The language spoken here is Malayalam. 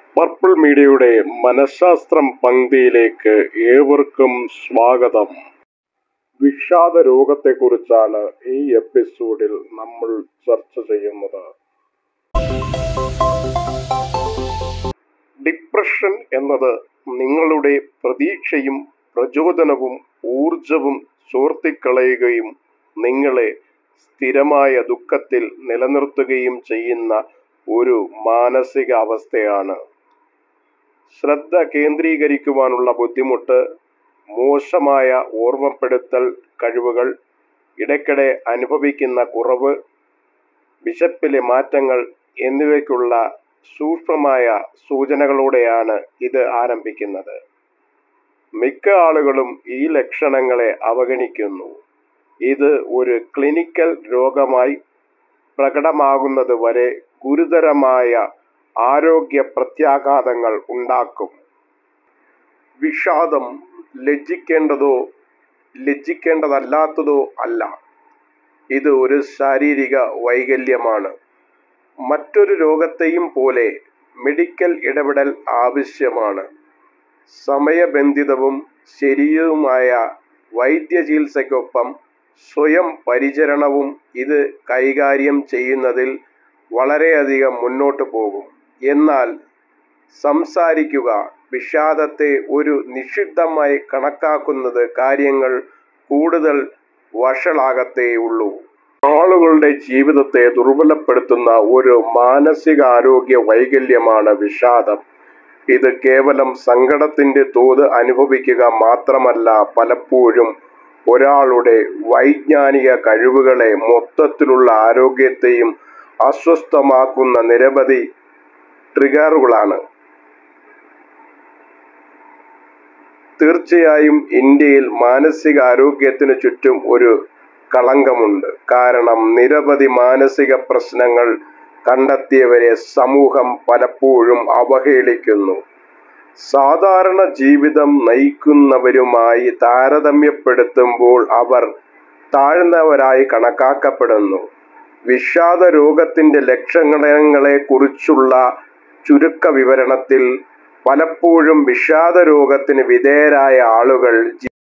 പർപ്പിൾ മീഡിയയുടെ മനഃശാസ്ത്രം പങ്ക്തിയിലേക്ക് ഏവർക്കും സ്വാഗതം വിഷാദ രോഗത്തെക്കുറിച്ചാണ് ഈ എപ്പിസോഡിൽ നമ്മൾ ചർച്ച ചെയ്യുന്നത് ഡിപ്രഷൻ എന്നത് നിങ്ങളുടെ പ്രതീക്ഷയും പ്രചോദനവും ഊർജവും ചോർത്തിക്കളയുകയും നിങ്ങളെ സ്ഥിരമായ ദുഃഖത്തിൽ നിലനിർത്തുകയും ചെയ്യുന്ന ഒരു മാനസിക അവസ്ഥയാണ് ശ്രദ്ധ കേന്ദ്രീകരിക്കുവാനുള്ള ബുദ്ധിമുട്ട് മോശമായ ഓർമ്മപ്പെടുത്തൽ കഴിവുകൾ ഇടയ്ക്കിടെ അനുഭവിക്കുന്ന കുറവ് വിശപ്പിലെ മാറ്റങ്ങൾ എന്നിവയ്ക്കുള്ള സൂക്ഷ്മമായ സൂചനകളോടെയാണ് ഇത് ആരംഭിക്കുന്നത് മിക്ക ആളുകളും ഈ ലക്ഷണങ്ങളെ അവഗണിക്കുന്നു ഇത് ഒരു ക്ലിനിക്കൽ രോഗമായി പ്രകടമാകുന്നത് വരെ ഗുരുതരമായ ആരോഗ്യ പ്രത്യാഘാതങ്ങൾ ഉണ്ടാക്കും വിഷാദം ലജ്ജിക്കേണ്ടതോ ലജ്ജിക്കേണ്ടതല്ലാത്തതോ അല്ല ഇത് ഒരു ശാരീരിക വൈകല്യമാണ് മറ്റൊരു രോഗത്തെയും പോലെ മെഡിക്കൽ ഇടപെടൽ ആവശ്യമാണ് സമയബന്ധിതവും ശരിയുമായ വൈദ്യചികിത്സയ്ക്കൊപ്പം സ്വയം പരിചരണവും ഇത് കൈകാര്യം ചെയ്യുന്നതിൽ വളരെയധികം മുന്നോട്ട് പോകും എന്നാൽ സംസാരിക്കുക വിഷാദത്തെ ഒരു നിഷിദ്ധമായി കണക്കാക്കുന്നത് കാര്യങ്ങൾ കൂടുതൽ വഷളാകത്തേയുള്ളൂ ആളുകളുടെ ജീവിതത്തെ ദുർബലപ്പെടുത്തുന്ന ഒരു മാനസികാരോഗ്യ വൈകല്യമാണ് വിഷാദം ഇത് കേവലം സങ്കടത്തിന്റെ തോത് അനുഭവിക്കുക മാത്രമല്ല പലപ്പോഴും ഒരാളുടെ വൈജ്ഞാനിക കഴിവുകളെ മൊത്തത്തിലുള്ള ആരോഗ്യത്തെയും അസ്വസ്ഥമാക്കുന്ന നിരവധി ട്രിഗറുകളാണ് തീർച്ചയായും ഇന്ത്യയിൽ മാനസികാരോഗ്യത്തിന് ചുറ്റും ഒരു കളങ്കമുണ്ട് കാരണം നിരവധി മാനസിക പ്രശ്നങ്ങൾ കണ്ടെത്തിയവരെ സമൂഹം പലപ്പോഴും അവഹേളിക്കുന്നു സാധാരണ ജീവിതം നയിക്കുന്നവരുമായി താരതമ്യപ്പെടുത്തുമ്പോൾ അവർ താഴ്ന്നവരായി കണക്കാക്കപ്പെടുന്നു വിഷാദ രോഗത്തിന്റെ ലക്ഷണങ്ങളെ കുറിച്ചുള്ള ചുരുക്ക വിവരണത്തിൽ പലപ്പോഴും വിഷാദ രോഗത്തിന് വിധേയരായ ആളുകൾ